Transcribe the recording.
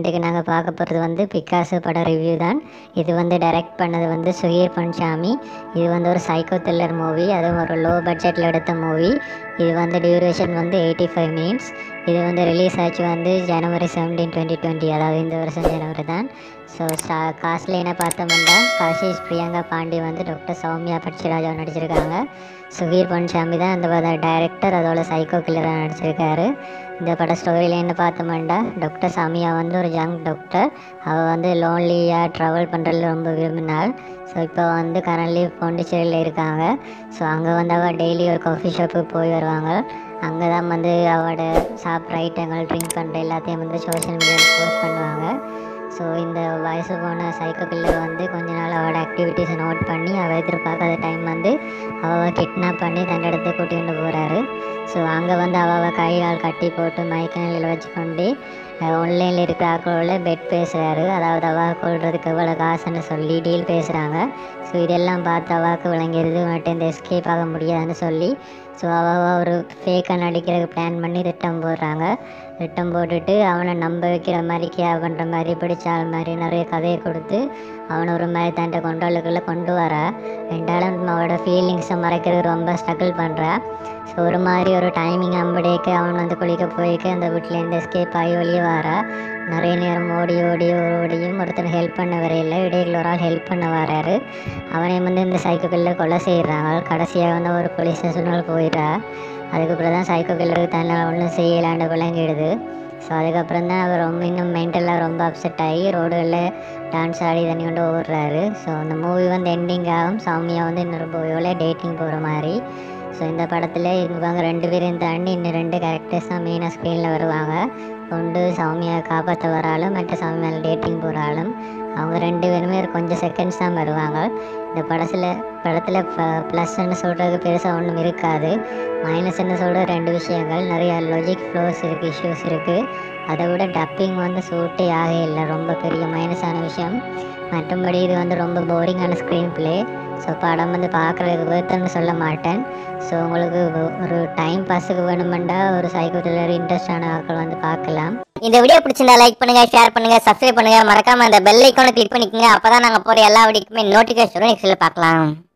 இன்றைக்கு நாங்கள் பார்க்க போகிறது வந்து பிக்காசு பட ரிவ்யூ தான் இது வந்து டைரக்ட் பண்ணது வந்து சுகீர் பன்சாமி இது வந்து ஒரு சைக்கோ த்ரில்லர் மூவி அதுவும் ஒரு லோ பட்ஜெட்டில் எடுத்த மூவி இது வந்து டியூரேஷன் வந்து எயிட்டி ஃபைவ் மினிட்ஸ் இது வந்து ரிலீஸ் ஆச்சு வந்து ஜனவரி செவன்டீன் டுவெண்ட்டி டுவெண்ட்டி அதாவது இந்த வருஷம் ஜனவரி தான் ஸோ ஸ்டா காஸ்ட்ல என்ன பார்த்தோம்னா காஷிஷ் பிரியங்கா பாண்டி வந்து டாக்டர் சௌமியா பட்சிராஜா நடிச்சிருக்காங்க சுகீர் பன்சாமி தான் அந்த டைரக்டர் அதோட சைக்கோ கில்லராக நடிச்சிருக்காரு இந்த பட ஸ்டோரியில் என்ன பார்த்தோம்னா டாக்டர் சாமியா வந்து ஒரு யங் டாக்டர் அவள் வந்து லோன்லியாக ட்ராவல் பண்ணுறதுல ரொம்ப விரும்பினாள் ஸோ இப்போ வந்து கரண்ட்லி பாண்டிச்சேரியில் இருக்காங்க ஸோ அங்கே வந்து அவள் டெய்லி ஒரு காஃபி ஷாப்புக்கு போய் வருவாங்க அங்கே தான் வந்து அவளோட சாப்பிட்ற ஐட்டங்கள் ட்ரிங்க் பண்ணுற எல்லாத்தையும் வந்து சோஷியல் மீடியாவில் போஸ்ட் பண்ணுவாங்க ஸோ இந்த வயசு போன சைக்கோ கில்லர் வந்து கொஞ்ச நாள் அவளோட ஆக்டிவிட்டீஸை நோட் பண்ணி அவள் எதிர்பார்க்காத டைம் வந்து அவள் கிட்னாப் பண்ணி தன் இடத்த கூட்டிகிட்டு போகிறாரு ஸோ அங்கே வந்து அவள் கையால் கட்டி போட்டு மயக்க நிலையில் வச்சுக்கொண்டு ஆன்லைனில் இருக்கிற ஆக்களோட பெட் பேசுகிறாரு அதாவது அவள் கொள்றதுக்கு எவ்வளோ காசுன்னு சொல்லி டீல் பேசுகிறாங்க ஸோ இதெல்லாம் பார்த்து அவாவுக்கு விளங்கிடுது மட்டும் இந்த எஸ்கேப் ஆக முடியாதுன்னு சொல்லி ஸோ அவள் ஒரு ஃபேக்காக நடிக்கிறதுக்கு பிளான் பண்ணி திட்டம் போடுறாங்க திட்டம் போட்டுட்டு அவனை நம்ப வைக்கிற மாதிரி கேர் பண்ணுற மாதிரி பிடிச்ச ஆள் மாதிரி நிறைய கதையை கொடுத்து அவனை ஒரு மாதிரி தன்ட்ட கொண்டோலுக்குள்ளே கொண்டு வரா ரெண்டாலும் அவனோட ஃபீலிங்ஸை மறைக்கிறது ரொம்ப ஸ்ட்ரகிள் பண்ணுறா ஸோ ஒரு மாதிரி ஒரு டைமிங் அம்படேக்கு அவன் வந்து குளிக்க போய்க்கு அந்த வீட்டிலேருந்து எஸ்கேப் ஆகி வெளியே வரா நிறைய நேரம் ஓடி ஓடி ஓடியும் ஒருத்தர் ஹெல்ப் பண்ண வரையில இடையில ஒரு ஆள் ஹெல்ப் பண்ண வராரு அவனை வந்து இந்த சைக்கோக்குள்ளே கொலை செய்கிறாங்க கடைசியாக வந்து ஒரு போலீஸ் ஸ்டேஷனில் போயிடுறா அதுக்கப்புறம் தான் சைக்கோ கில்லருக்கு தன்னால் ஒன்றும் செய்யலாண்டு விளங்கிடுது ஸோ அதுக்கப்புறம் தான் அவர் ரொம்ப இன்னும் மென்டலாக ரொம்ப அப்செட் ஆகி ரோடுகளில் டான்ஸ் ஆடி தண்ணி கொண்டு ஓடுறாரு ஸோ அந்த மூவி வந்து எண்டிங் ஆகும் சௌமியா வந்து இன்னொரு போயோட டேட்டிங் போகிற மாதிரி ஸோ இந்த படத்தில் இவங்க ரெண்டு பேரையும் தாண்டி இன்னும் ரெண்டு கேரக்டர்ஸ் தான் மெயினாக ஸ்க்ரீனில் வருவாங்க ஒன்று சௌமியா காப்பாற்ற வர ஆளும் மற்ற சௌமியாவில் டேட்டிங் போகிற ஆளும் அவங்க ரெண்டு பேருமே ஒரு கொஞ்சம் செகண்ட்ஸ் தான் வருவாங்க இந்த படத்தில் படத்தில் ப்ளஸ்ன்னு சொல்கிறது பெருசாக ஒன்றும் இருக்காது மைனஸ்ன்னு சொல்கிற ரெண்டு விஷயங்கள் நிறைய லாஜிக் ஃப்ளோஸ் இருக்குது இஷ்யூஸ் இருக்குது அதை விட டப்பிங் வந்து சூட்டே ஆக இல்லை ரொம்ப பெரிய மைனஸான விஷயம் மற்றபடி இது வந்து ரொம்ப போரிங்கான ஸ்க்ரீன் ப்ளே ஸோ படம் வந்து பார்க்குறதுக்கு வேர்த்துன்னு சொல்ல மாட்டேன் ஸோ உங்களுக்கு ஒரு டைம் பாஸுக்கு வேணுமெண்டா ஒரு சைக்கோ த்ரில்லர் இன்ட்ரெஸ்டான ஆட்கள் வந்து பார்க்கலாம் இந்த வீடியோ பிடிச்சிருந்தா லைக் பண்ணுங்க ஷேர் பண்ணுங்க சப்ஸ்கிரைப் பண்ணுங்க மறக்காம அந்த பெல் ஐக்கானை கிளிக் பண்ணிக்கோங்க அப்பதான் நாங்க போற எல்லா வீடியோக்குமே நோட்டிஃபிகேஷன் நெக்ஸ்ட்ல பார்க்கலாம்